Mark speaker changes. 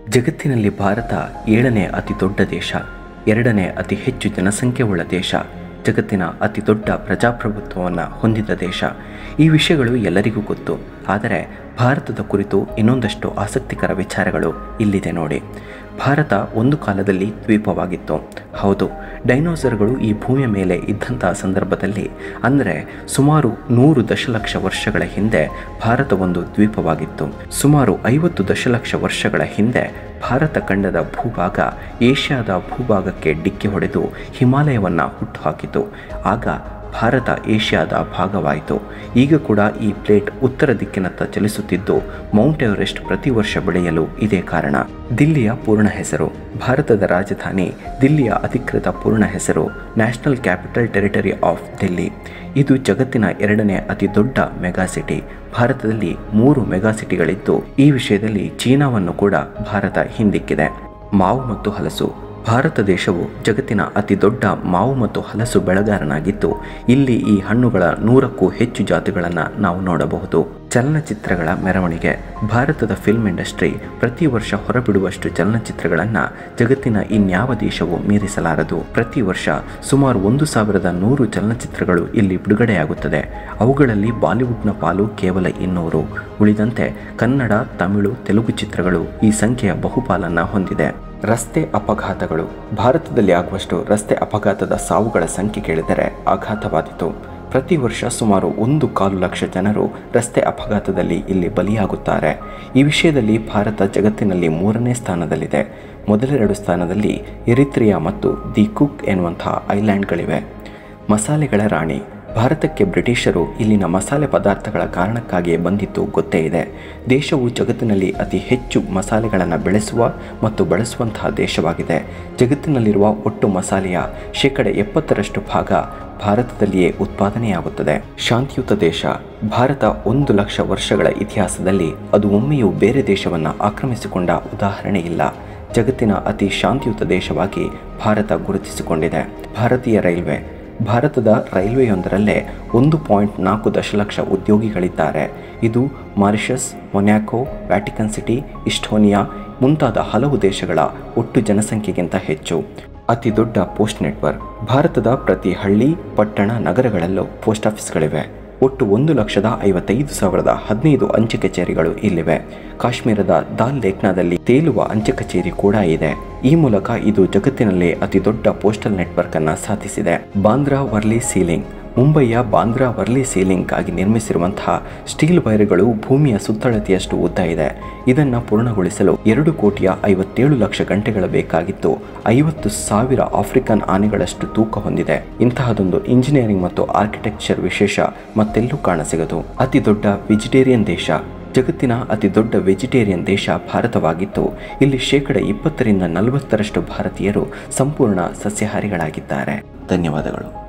Speaker 1: ಜಗತ್ತಿನಲ್ಲಿ ಭಾರತ ಏಳನೇ ಅತಿ ದೊಡ್ಡ ದೇಶ ಎರಡನೇ ಅತಿ ಹೆಚ್ಚು ಜನಸಂಖ್ಯೆ ಉಳ್ಳ ದೇಶ ಜಗತ್ತಿನ ಅತಿ ದೊಡ್ಡ ಪ್ರಜಾಪ್ರಭುತ್ವವನ್ನು ಹೊಂದಿದ ದೇಶ ಈ ವಿಷಯಗಳು ಎಲ್ಲರಿಗೂ ಗೊತ್ತು ಆದರೆ ಭಾರತದ ಕುರಿತು ಇನ್ನೊಂದಷ್ಟು ಆಸಕ್ತಿಕರ ವಿಚಾರಗಳು ಇಲ್ಲಿದೆ ನೋಡಿ ಭಾರತ ಒಂದು ಕಾಲದಲ್ಲಿ ದ್ವೀಪವಾಗಿತ್ತು ಹೌದು ಡೈನೋಸರ್ಗಳು ಈ ಭೂಮಿಯ ಮೇಲೆ ಇದ್ದಂತಹ ಸಂದರ್ಭದಲ್ಲಿ ಅಂದರೆ ಸುಮಾರು ನೂರು ದಶಲಕ್ಷ ವರ್ಷಗಳ ಹಿಂದೆ ಭಾರತ ಒಂದು ದ್ವೀಪವಾಗಿತ್ತು ಸುಮಾರು ಐವತ್ತು ದಶಲಕ್ಷ ವರ್ಷಗಳ ಹಿಂದೆ ಭಾರತ ಖಂಡದ ಭೂಭಾಗ ಏಷ್ಯಾದ ಭೂಭಾಗಕ್ಕೆ ಡಿಕ್ಕಿ ಹೊಡೆದು ಹಿಮಾಲಯವನ್ನು ಹುಟ್ಟುಹಾಕಿತು ಆಗ ಭಾರತ ಏಷ್ಯಾದ ಭಾಗವಾಯಿತು ಈಗ ಕೂಡ ಈ ಪ್ಲೇಟ್ ಉತ್ತರ ದಿಕ್ಕಿನತ್ತ ಚಲಿಸುತ್ತಿದ್ದು ಮೌಂಟ್ ಎವರೆಸ್ಟ್ ಪ್ರತಿ ವರ್ಷ ಬೆಳೆಯಲು ಇದೇ ಕಾರಣ ದಿಲ್ಲಿಯ ಪೂರ್ಣ ಹೆಸರು ಭಾರತದ ರಾಜಧಾನಿ ದಿಲ್ಲಿಯ ಅಧಿಕೃತ ಪೂರ್ಣ ಹೆಸರು national capital territory of Delhi ಇದು ಜಗತ್ತಿನ ಎರಡನೇ ಅತಿ ದೊಡ್ಡ ಮೆಗಾಸಿಟಿ ಭಾರತದಲ್ಲಿ ಮೂರು ಮೆಗಾಸಿಟಿಗಳಿದ್ದು ಈ ವಿಷಯದಲ್ಲಿ ಚೀನಾವನ್ನು ಕೂಡ ಭಾರತ ಹಿಂದಿಕ್ಕಿದೆ ಮಾವು ಮತ್ತು ಹಲಸು ಭಾರತ ದೇಶವು ಜಗತ್ತಿನ ಅತಿ ದೊಡ್ಡ ಮಾವು ಮತ್ತು ಹಲಸು ಬೆಳೆಗಾರನಾಗಿದ್ದು ಇಲ್ಲಿ ಈ ಹಣ್ಣುಗಳ ನೂರಕ್ಕೂ ಹೆಚ್ಚು ಜಾತಿಗಳನ್ನು ನಾವು ನೋಡಬಹುದು ಚಲನಚಿತ್ರಗಳ ಮೆರವಣಿಗೆ ಭಾರತದ ಫಿಲ್ಮ್ ಇಂಡಸ್ಟ್ರಿ ಪ್ರತಿ ವರ್ಷ ಹೊರಬಿಡುವಷ್ಟು ಚಲನಚಿತ್ರಗಳನ್ನು ಜಗತ್ತಿನ ಇನ್ಯಾವ ದೇಶವೂ ಮೀರಿಸಲಾರದು ಪ್ರತಿ ವರ್ಷ ಸುಮಾರು ಒಂದು ಸಾವಿರದ ನೂರು ಚಲನಚಿತ್ರಗಳು ಇಲ್ಲಿ ಬಿಡುಗಡೆಯಾಗುತ್ತದೆ ಅವುಗಳಲ್ಲಿ ಬಾಲಿವುಡ್ನ ಪಾಲು ಕೇವಲ ಇನ್ನೂರು ಉಳಿದಂತೆ ಕನ್ನಡ ತಮಿಳು ತೆಲುಗು ಚಿತ್ರಗಳು ಈ ಸಂಖ್ಯೆಯ ಬಹುಪಾಲನ್ನು ಹೊಂದಿದೆ ರಸ್ತೆ ಅಪಘಾತಗಳು ಭಾರತದಲ್ಲಿ ಆಗುವಷ್ಟು ರಸ್ತೆ ಅಪಘಾತದ ಸಾವುಗಳ ಸಂಖ್ಯೆ ಕೇಳಿದರೆ ಆಘಾತವಾದಿತು ಪ್ರತಿ ವರ್ಷ ಸುಮಾರು ಒಂದು ಕಾಲು ಲಕ್ಷ ಜನರು ರಸ್ತೆ ಅಪಘಾತದಲ್ಲಿ ಇಲ್ಲಿ ಬಲಿಯಾಗುತ್ತಾರೆ ಈ ವಿಷಯದಲ್ಲಿ ಭಾರತ ಜಗತ್ತಿನಲ್ಲಿ ಮೂರನೇ ಸ್ಥಾನದಲ್ಲಿದೆ ಮೊದಲೆರಡು ಸ್ಥಾನದಲ್ಲಿ ಎರಿತ್ರಿಯಾ ಮತ್ತು ದಿ ಕುಕ್ ಎನ್ನುವಂತಹ ಐಲ್ಯಾಂಡ್ಗಳಿವೆ ಮಸಾಲೆಗಳ ರಾಣಿ ಭಾರತಕ್ಕೆ ಬ್ರಿಟಿಷರು ಇಲ್ಲಿನ ಮಸಾಲೆ ಪದಾರ್ಥಗಳ ಕಾರಣಕ್ಕಾಗಿಯೇ ಬಂದಿದ್ದು ಗೊತ್ತೇ ಇದೆ ದೇಶವು ಜಗತ್ತಿನಲ್ಲಿ ಅತಿ ಹೆಚ್ಚು ಮಸಾಲೆಗಳನ್ನು ಬೆಳೆಸುವ ಮತ್ತು ಬಳಸುವಂತಹ ದೇಶವಾಗಿದೆ ಜಗತ್ತಿನಲ್ಲಿರುವ ಒಟ್ಟು ಮಸಾಲೆಯ ಶೇಕಡ ಎಪ್ಪತ್ತರಷ್ಟು ಭಾಗ ಭಾರತದಲ್ಲಿಯೇ ಉತ್ಪಾದನೆಯಾಗುತ್ತದೆ ಶಾಂತಿಯುತ ದೇಶ ಭಾರತ ಒಂದು ಲಕ್ಷ ವರ್ಷಗಳ ಇತಿಹಾಸದಲ್ಲಿ ಅದು ಒಮ್ಮೆಯೂ ಬೇರೆ ದೇಶವನ್ನು ಆಕ್ರಮಿಸಿಕೊಂಡ ಉದಾಹರಣೆ ಇಲ್ಲ ಜಗತ್ತಿನ ಅತಿ ಶಾಂತಿಯುತ ದೇಶವಾಗಿ ಭಾರತ ಗುರುತಿಸಿಕೊಂಡಿದೆ ಭಾರತೀಯ ರೈಲ್ವೆ ಭಾರತದ ರೈಲ್ವೆಯೊಂದರಲ್ಲೇ ಒಂದು ಪಾಯಿಂಟ್ ನಾಲ್ಕು ದಶಲಕ್ಷ ಉದ್ಯೋಗಿಗಳಿದ್ದಾರೆ ಇದು Mauritius Monaco Vatican City Estonia ಮುಂತಾದ ಹಲವು ದೇಶಗಳ ಒಟ್ಟು ಜನಸಂಖ್ಯೆಗಿಂತ ಹೆಚ್ಚು ಅತಿ ದೊಡ್ಡ ಪೋಸ್ಟ್ ನೆಟ್ವರ್ಕ್ ಭಾರತದ ಪ್ರತಿ ಹಳ್ಳಿ ಪಟ್ಟಣ ನಗರಗಳಲ್ಲೂ ಪೋಸ್ಟ್ ಆಫೀಸ್ಗಳಿವೆ ಒಟ್ಟು ಒಂದು ಲಕ್ಷದ ಐವತ್ತೈದು ಸಾವಿರದ ಹದಿನೈದು ಅಂಚೆ ಕಚೇರಿಗಳು ಇಲ್ಲಿವೆ ಕಾಶ್ಮೀರದ ದಾಲ್ ಲೇಖ್ನಾದಲ್ಲಿ ತೇಲುವ ಅಂಚೆ ಕಚೇರಿ ಕೂಡ ಇದೆ ಈ ಮೂಲಕ ಇದು ಜಗತ್ತಿನಲ್ಲೇ ಅತಿ ದೊಡ್ಡ ಪೋಸ್ಟಲ್ ನೆಟ್ವರ್ಕ್ ಅನ್ನು ಸಾಧಿಸಿದೆ ಬಾಂದ್ರಾ ವರ್ಲಿ ಸೀಲಿಂಗ್ ಮುಂಬಯಿಯ ಬಾಂದ್ರಾ ವರ್ಲಿ ಸೀಲಿಂಗ್ಗಾಗಿ ನಿರ್ಮಿಸಿರುವಂತಹ ಸ್ಟೀಲ್ ವೈರ್ಗಳು ಭೂಮಿಯ ಸುತ್ತಳತೆಯಷ್ಟು ಉದ್ದ ಇದೆ ಇದನ್ನು ಪೂರ್ಣಗೊಳಿಸಲು ಎರಡು ಕೋಟಿಯ ಐವತ್ತೇಳು ಲಕ್ಷ ಗಂಟೆಗಳ ಬೇಕಾಗಿತ್ತು ಐವತ್ತು ಸಾವಿರ ಆಫ್ರಿಕನ್ ಆನೆಗಳಷ್ಟು ತೂಕ ಹೊಂದಿದೆ ಇಂತಹದೊಂದು ಇಂಜಿನಿಯರಿಂಗ್ ಮತ್ತು ಆರ್ಕಿಟೆಕ್ಚರ್ ವಿಶೇಷ ಮತ್ತೆಲ್ಲೂ ಕಾಣಸಿಗದು ಅತಿ ದೊಡ್ಡ ವೆಜಿಟೇರಿಯನ್ ದೇಶ ಜಗತ್ತಿನ ಅತಿ ದೊಡ್ಡ ವೆಜಿಟೇರಿಯನ್ ದೇಶ ಭಾರತವಾಗಿದ್ದು ಇಲ್ಲಿ ಶೇಕಡ ಇಪ್ಪತ್ತರಿಂದ ನಲವತ್ತರಷ್ಟು ಭಾರತೀಯರು ಸಂಪೂರ್ಣ ಸಸ್ಯಾಹಾರಿಗಳಾಗಿದ್ದಾರೆ ಧನ್ಯವಾದಗಳು